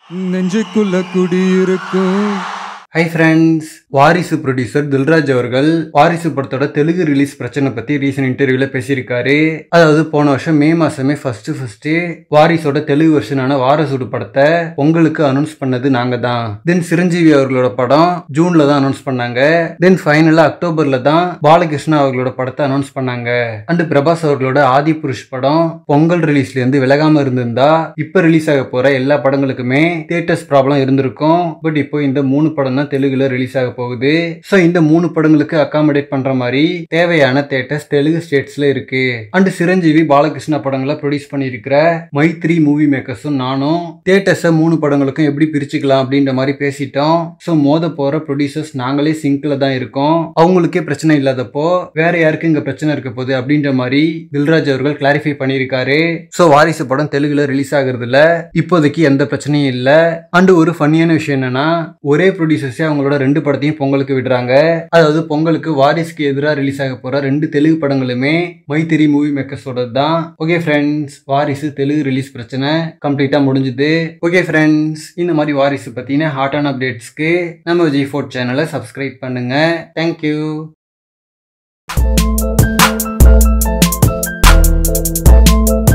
நெஞ்சுக்குள்ள குடியிருக்கும் hi friends Varisu producer Dilraj அவர்கள் வாரிசு படத்தோட தெலுங்கு ரிலீஸ் பிரச்சனை பத்தி ரீசன்ட் இன்டர்வியூல பேசியிருக்காரு அதாவது போன வருஷம் மே மாசமே ஃபர்ஸ்ட் ஃபர்ஸ்ட் வாரிசோட தெலுங்கு வெர்ஷனான வாரசுடு படத்தை உங்களுக்கு அனௌன்ஸ் பண்ணது நாங்க தான் தென் சிரஞ்சீவி அவர்களோட படம் ஜூன்ல தான் அனௌன்ஸ் பண்ணாங்க தென் ஃபைனலா அக்டோபர்ல தான் பாலகிருஷ்ணா அவர்களோட படத்தை அனௌன்ஸ் பண்ணாங்க அண்ட் பிரபாஸ் அவர்களோட ஆதி புருஷ் படம் பொங்கல் ரிலீஸ்ல இருந்து விலகாம இருந்திருந்தா இப்ப ரிலீஸ் ஆக போற எல்லா படங்களுக்குமே தியேட்டர்ஸ் ப்ராப்ளம் இருந்திருக்கும் பட் இப்போ இந்த மூணு படம் தான் தெலுங்குல ரிலீஸ் ஆக போகுது ஸோ இந்த மூணு படங்களுக்கு அகாமடேட் பண்ற மாதிரி தேவையான தேட்டர்ஸ் தெலுங்கு ஸ்டேட்ஸ்ல இருக்கு அண்ட் சிரஞ்சீவி பாலகிருஷ்ணா படங்களை ப்ரொடியூஸ் பண்ணியிருக்கிற மைத்ரி மூவி மேக்கர்ஸும் நானும் தேட்டர்ஸை மூணு படங்களுக்கும் எப்படி பிரிச்சுக்கலாம் அப்படின்ற மாதிரி பேசிட்டோம் ஸோ மோத போற ப்ரொடியூசர்ஸ் நாங்களே சிங்க்ல தான் இருக்கோம் அவங்களுக்கே பிரச்சனை இல்லாதப்போ வேற யாருக்கு இங்க பிரச்சனை இருக்க போகுது அப்படின்ற மாதிரி தில்ராஜ் அவர்கள் கிளாரிஃபை பண்ணியிருக்காரு ஸோ வாரிசு படம் தெலுங்குல ரிலீஸ் ஆகுறதுல இப்போதைக்கு எந்த பிரச்சனையும் இல்லை அண்ட் ஒரு ஃபன்னியான விஷயம் என்னன்னா ஒரே ப்ரொடியூசர்ஸே அவங்களோட ரெண்டு படத்தையும் பொங்கலுக்கு விடுறாங்க அதாவது பொங்கலுக்கு வாரிசுக்கு எதிராக ரிலீஸ் ஆக போற ரெண்டு தெலுங்கு படங்களுமே மைத்திரி மூவி மேக்கர்ஸோட தான் ஓகே ஃப்ரெண்ட்ஸ் வாரிசு தெலுங்கு ரிலீஸ் பிரச்சனை கம்ப்ளீட்டா முடிஞ்சுது ஓகே ஃப்ரெண்ட்ஸ் இந்த மாதிரி வாரிசு பத்தின ஹாட்டான அப்டேட்ஸ்க்கு நம்ம ஜி ஃபோர்ட் சேனலை சப்ஸ்கிரைப் பண்ணுங்க தேங்க்யூ